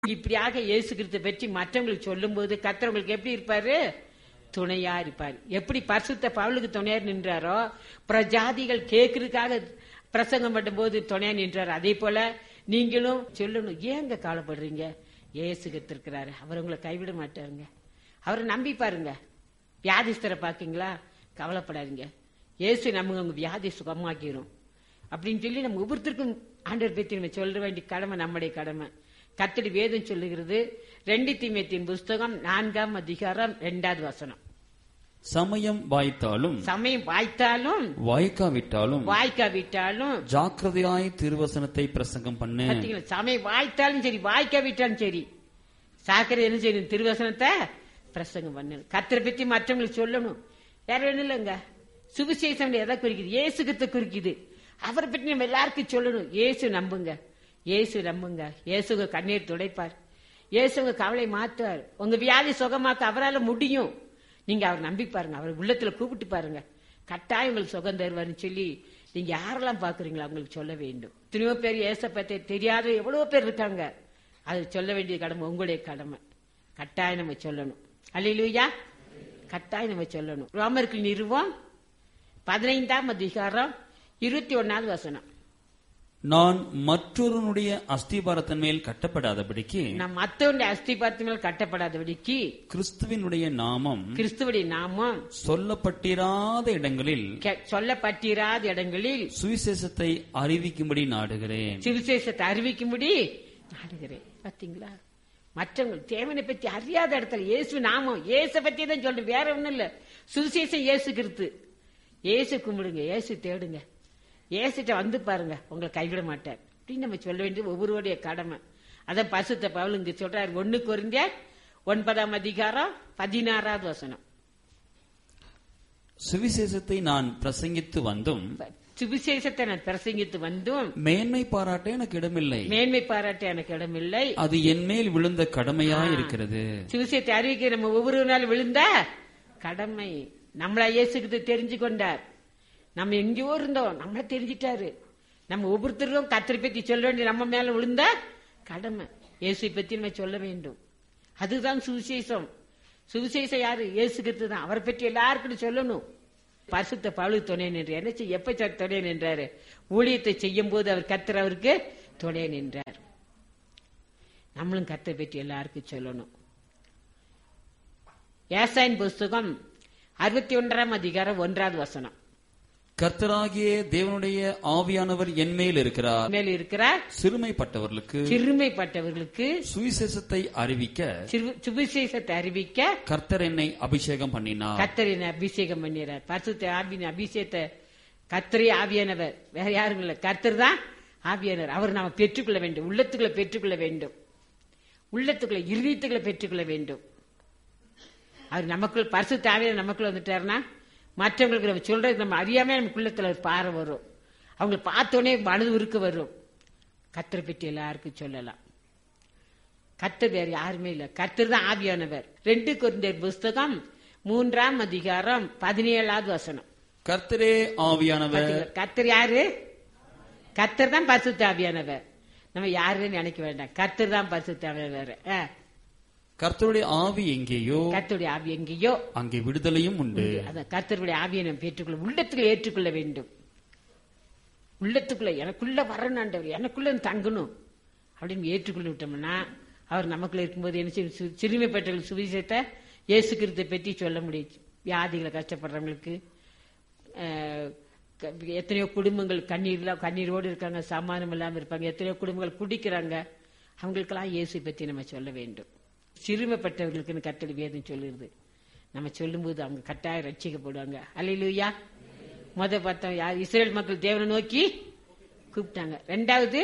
இப்படியாக இயேசு கிறிஸ்து பற்றி மற்றவங்களுக்கு சொல்லும்போது கர்த்தர் எப்படி இருப்பாரு துணையா இருப்பார் எப்படி பரிசுத்த பவுலுக்கு துணையா நின்றாரோ பிரஜாதிகள் கேட்கறதுக்காக பிரசங்கம் பண்ணும்போது துணையா நின்றார் அதே போல நீங்களும் சொல்லணும் ஏங்க கவலைப்படுறீங்க இயேசு கிறிஸ்து இருக்கிறாரு அவர் உங்களை கைவிட மாட்டாருங்க அவரை நம்பி பாருங்க வியாதிஸ்தரை பாக்கீங்களா கவலைப்படாதீங்க இயேசு நம்ம உங்க வியாதி சுகமாக்கிரும் அப்படின்னு சொல்லி நம்ம ஒவ்வொருத்தருக்கும் ஆண்டவர் பற்றி நம்ம சொல்ல வேண்டிய கடமை நம்முடைய கடமை கத்தடி வேதம் சொல்லுகிறது ரெண்டு தீமையத்தின் புஸ்தகம் நான்காம் அதிகாரம் ரெண்டாவது வசனம் சமயம் வாய்த்தாலும் சமயம் வாய்த்தாலும் வாய்க்காவிட்டாலும் வாய்க்காவிட்டாலும் ஜாக்கிரதையாய் திருவசனத்தை பிரசங்கம் பண்ணு பாத்தீங்களா சமயம் வாய்த்தாலும் சரி வாய்க்காவிட்டாலும் சரி சாக்கரை என்ன செய்யணும் திருவசனத்தை பிரசங்கம் பண்ணணும் கத்தரை பத்தி மற்றவங்களுக்கு சொல்லணும் வேற ஒண்ணும் இல்லைங்க சுவிசேஷம் எதை குறிக்குது இயேசுகத்தை குறிக்குது அவரை பற்றி நம்ம எல்லாருக்கும் சொல்லணும் இயேசு நம்புங்க இயேசு நம்புங்க இயேசுங்க கண்ணீர் துடைப்பார் இயேசுங்க கவலை மாத்துவார் உங்க வியாதி சுகமாக்க அவரால் முடியும் நீங்க அவர் நம்பி பாருங்க அவர் உள்ளத்துல கூப்பிட்டு பாருங்க கட்டாயம் உங்களுக்கு சுகம் தருவார்னு சொல்லி நீங்க யாரெல்லாம் பாக்குறீங்களோ அவங்களுக்கு சொல்ல வேண்டும் எத்தனையோ பேர் ஏச பத்தி தெரியாத எவ்வளவு பேர் இருக்காங்க அது சொல்ல வேண்டிய கடமை உங்களுடைய கடமை கட்டாயம் நம்ம சொல்லணும் அல்லையா கட்டாயம் நம்ம சொல்லணும் ரோமருக்கு நிறுவம் பதினைந்தாம் அதிகாரம் இருபத்தி ஒன்னாவது வசனம் நான் மற்றொருனுடைய அஸ்திபாரத்தின் மேல் கட்டப்படாதபடிக்கு நம் மத்தவனுடைய அஸ்திபாரத்து மேல் கட்டப்படாதபடிக்கு கிறிஸ்துவினுடைய நாமம் கிறிஸ்துவுடைய நாமம் சொல்லப்பட்டிராத இடங்களில் கெ- சொல்லப்பட்டிராத இடங்களில் சுவிசேஷத்தை அறிவிக்கும்படி நாடுகிறேன் சுவிசேஷத்தை அறிவிக்கும்படி நாடுகிறேன் பாத்தீங்களா மற்றவங்க தேவனை பத்தி அறியாத இடத்துல இயேசு நாமம் இயேசு பத்தி தான் சொல்றேன் வேற ஒண்ணும் இல்ல சுவிசேஷம் இயேசு கிறிஸ்து இயேசு கும்பிடுங்க இயேசு தேடுங்க இயேசுட்ட வந்து பாருங்க உங்களை கைவிட மாட்டார் அப்படின்னு நம்ம சொல்ல வேண்டியது ஒவ்வொருவருடைய கடமை அதான் பசுத்த பவுல் இங்க சொல்றாரு ஒண்ணு குறைந்த ஒன்பதாம் அதிகாரம் பதினாறாவது வசனம் சுவிசேஷத்தை நான் பிரசங்கித்து வந்தும் சுவிசேஷத்தை நான் பிரசங்கித்து வந்தும் மேன்மை பாராட்ட எனக்கு இடமில்லை மேன்மை பாராட்ட எனக்கு இடமில்லை அது என் மேல் விழுந்த கடமையா இருக்கிறது சுவிசேஷத்தை அறிவிக்க நம்ம ஒவ்வொரு நாள் விழுந்த கடமை நம்மளா இயேசுக்கு தெரிஞ்சு கொண்டார் நம்ம எங்கேயோ இருந்தோம் நம்மள தெரிஞ்சிட்டாரு நம்ம ஒவ்வொருத்தரும் கத்திரி பத்தி சொல்ல வேண்டிய நம்ம மேல விழுந்த கடமை இயேசு பத்தி நம்ம சொல்ல வேண்டும் அதுதான் சுவிசேஷம் சுவிசேஷம் யாரு இயேசு கிறிஸ்து தான் அவரை பற்றி எல்லாருக்கும் சொல்லணும் பரிசுத்த பழு துணை நின்று என்ன செய்ய எப்ப சார் துணை நின்றாரு ஊழியத்தை செய்யும் போது அவர் கத்தர் அவருக்கு துணை நின்றார் நம்மளும் கத்தை பற்றி எல்லாருக்கும் சொல்லணும் ஏசாயின் புஸ்தகம் அறுபத்தி ஒன்றாம் அதிகாரம் ஒன்றாவது வசனம் கர்த்தராகிய தேவனுடைய ஆவியானவர் என் மேல் இருக்கிறார் மேல் இருக்கிற சிறுமைப்பட்டவர்களுக்கு சிறுமைப்பட்டவர்களுக்கு சுவிசேஷத்தை அறிவிக்க சிறு- சுவிசேஷத்தை அறிவிக்க கர்த்தர் என்னை அபிஷேகம் பண்ணினார் கத்தரின் அபிஷேகம் பண்ணிறார் பரிசுத்த ஆவியின் அபிஷேகத்தை கத்தரி ஆவியானவர் வேற யாரும் இல்ல கர்த்தர் தான் ஆவியானவர் அவர் நாம பெற்றுக்கொள்ள வேண்டும் உள்ளத்துக்குள்ள பெற்றுக்கொள்ள வேண்டும் உள்ளத்துக்குள்ள இருதயத்துக்குள்ள பெற்றுக்கொள்ள வேண்டும் அவர் நமக்குள் பரிசுத்த ஆவியான நமக்குள்ள வந்துட்டாருன்னா மற்றவங்களுக்கு நம்ம சொல்றது நம்ம அறியாம நமக்குள்ளத்துல ஒரு பாறை வரும் அவங்க பார்த்தோன்னே மனது உருக்க வரும் கத்தரை பற்றி எல்லாருக்கும் சொல்லலாம் கர்த்தர் வேற யாருமே இல்ல கர்த்தர் தான் ஆவியானவர் ரெண்டு குருந்தர் புஸ்தகம் மூன்றாம் அதிகாரம் பதினேழாவது வசனம் கர்த்தரே ஆவியானவர் பாத்தீங்களா? கர்த்தர் யாரு கர்த்தர் தான் பரிசுத்த ஆவியானவர் நம்ம யாருன்னு நினைக்க வேண்டாம் கர்த்தர் தான் பரிசுத்த ஆவியானவர் ஆ, கர்த்தருடைய ஆவி எங்கேயோ கர்த்தருடைய ஆவி எங்கேயோ அங்கே விடுதலையும் உண்டு அதான் கர்த்தருடைய ஆவியை நம்ம பெற்றுக்கொள்ள உள்ளத்துல ஏற்றுக்கொள்ள வேண்டும் உள்ளத்துக்குள்ள எனக்குள்ள வரணும் ஆண்டவர் எனக்குள்ள தங்கணும் அப்படின்னு ஏற்றுக்கொள்ள விட்டோம்னா அவர் நமக்குள்ள இருக்கும்போது என்ன செய்யும்? சு- சிறுமைப்பட்டவர்கள் சுவிசேஷத்தை இயேசு கிறிஸ்தை பற்றி சொல்ல முடியும் வியாதிகளை கஷ்டப்படுறவங்களுக்கு அஹ், க- எத்தனையோ குடும்பங்கள் கண்ணீர்ல கண்ணீரோடு இருக்காங்க சமாதானம் இல்லாம இருப்பாங்க எத்தனையோ குடும்பங்கள் குடிக்கிறாங்க அவங்களுக்கெல்லாம் இயேசு பற்றி நம்ம சொல்ல வேண்டும் சிறுமைப்பட்டவர்களுக்குன்னு கட்டளை வேதம் சொல்லுது நம்ம சொல்லும்போது அவங்க கட்டாயம் ரட்சிக்கப்படுவாங்க அல்லையிலுயா முத பார்த்தோம் யார் இஸ்ரேல் மக்கள் தேவனை நோக்கி கூப்பிட்டாங்க ரெண்டாவது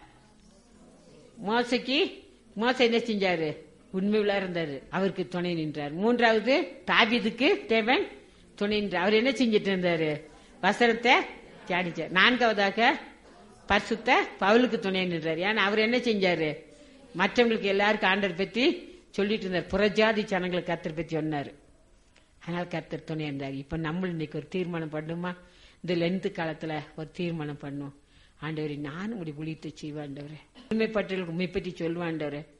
மோசைக்கு மோசை என்ன செஞ்சாரு உண்மை உள்ள இருந்தாரு அவருக்கு துணை நின்றார் மூன்றாவது தாபீதுக்கு தேவன் துணை நின்றார் அவர் என்ன செஞ்சிட்டு இருந்தாரு வசனத்தை தியானிச்சார் நான்காவதாக பரிசுத்த பவுலுக்கு துணை நின்றார் ஏன்னா அவர் என்ன செஞ்சாரு மற்றவங்களுக்கு எல்லாருக்கும் ஆண்டர் பத்தி சொல்லிட்டு இருந்தார் புறஜாதி ஜனங்களுக்கு கத்தர் பத்தி சொன்னாரு அதனால கர்த்தர் துணை இருந்தார் இப்ப நம்ம இன்னைக்கு ஒரு தீர்மானம் பண்ணுமா இந்த லென்த் காலத்துல ஒரு தீர்மானம் பண்ணும் ஆண்டவரே நானும் இப்படி புளித்து செய்வாண்டவரே உண்மைப்பட்டவர்களுக்கு உண்மை பற்றி சொல்வாண்டவரே